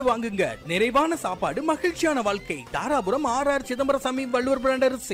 வாங்குங்க நிறைவான சாப்பாடு மகிழ்ச்சியான வாழ்க்கை Dharapuram R R Chidambarasamy Valluvar brand அரிசி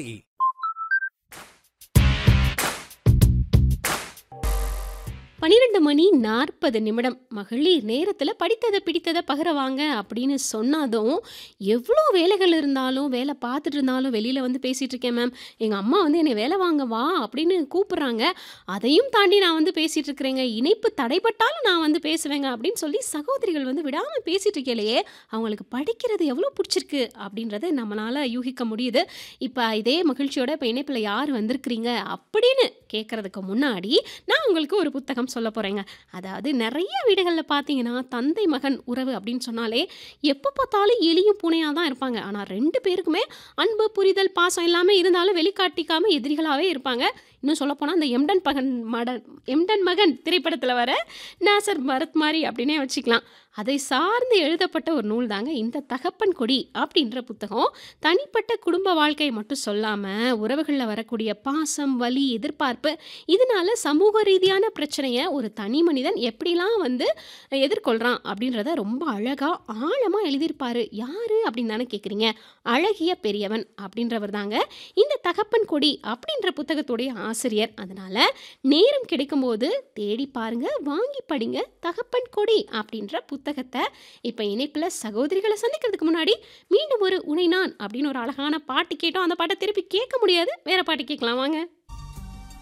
பன்னிரெண்டு மணி நாற்பது நிமிடம் மகளிர் நேரத்தில் படித்ததை பிடித்ததை பகிரவாங்க அப்படின்னு சொன்னாதும் எவ்வளோ வேலைகள் இருந்தாலும் வேலை பார்த்துட்டு இருந்தாலும் வெளியில் வந்து பேசிகிட்டு இருக்கேன் மேம் எங்கள் அம்மா வந்து என்னை வேலை வாங்க வா அப்படின்னு கூப்பிட்றாங்க அதையும் தாண்டி நான் வந்து பேசிகிட்டு இருக்கிறேங்க இணைப்பு தடைப்பட்டாலும் நான் வந்து பேசுவேங்க அப்படின்னு சொல்லி சகோதரிகள் வந்து விடாமல் பேசிகிட்டு இருக்கலையே அவங்களுக்கு படிக்கிறது எவ்வளோ பிடிச்சிருக்கு அப்படின்றத நம்மளால் யூகிக்க முடியுது இப்போ இதே மகிழ்ச்சியோட இப்போ இணைப்பில் யார் வந்திருக்கிறீங்க அப்படின்னு கேட்குறதுக்கு முன்னாடி நான் உங்களுக்கு ஒரு புத்தகம் சொல்ல போகிறேங்க அதாவது நிறைய வீடுகளில் பார்த்தீங்கன்னா தந்தை மகன் உறவு அப்படின்னு சொன்னாலே எப்போ பார்த்தாலும் எலியும் பூனையாக தான் இருப்பாங்க ஆனால் ரெண்டு பேருக்குமே அன்பு புரிதல் பாசம் எல்லாமே இருந்தாலும் வெளிக்காட்டிக்காமல் எதிரிகளாகவே இருப்பாங்க இன்னும் சொல்லப்போனால் அந்த எம்டன் பகன் மடன் எம்டன் மகன் திரைப்படத்தில் வர நாசர் பரத் மாதிரி அப்படின்னே வச்சுக்கலாம் அதை சார்ந்து எழுதப்பட்ட ஒரு நூல் தாங்க இந்த தகப்பன் கொடி அப்படின்ற புத்தகம் தனிப்பட்ட குடும்ப வாழ்க்கையை மட்டும் சொல்லாமல் உறவுகளில் வரக்கூடிய பாசம் வலி எதிர்பார்ப்பு இதனால சமூக ரீதியான பிரச்சனையை ஒரு தனி மனிதன் எப்படிலாம் வந்து எதிர்கொள்கிறான் அப்படின்றத ரொம்ப அழகாக ஆழமாக எழுதியிருப்பாரு யாரு அப்படின்னு தானே கேட்குறீங்க அழகிய பெரியவன் அப்படின்றவர் தாங்க இந்த தகப்பன் கொடி அப்படின்ற புத்தகத்துடைய ஆசிரியர் அதனால் நேரம் கிடைக்கும்போது தேடி பாருங்க வாங்கி படிங்க தகப்பன் கொடி அப்படின்ற புத்தகத்தை இப்போ இணைப்பில் சகோதரிகளை சந்திக்கிறதுக்கு முன்னாடி மீண்டும் ஒரு உனை நான் அப்படின்னு ஒரு அழகான பாட்டு கேட்டோம் அந்த பாட்டை திருப்பி கேட்க முடியாது வேற பாட்டு கேட்கலாம் வாங்க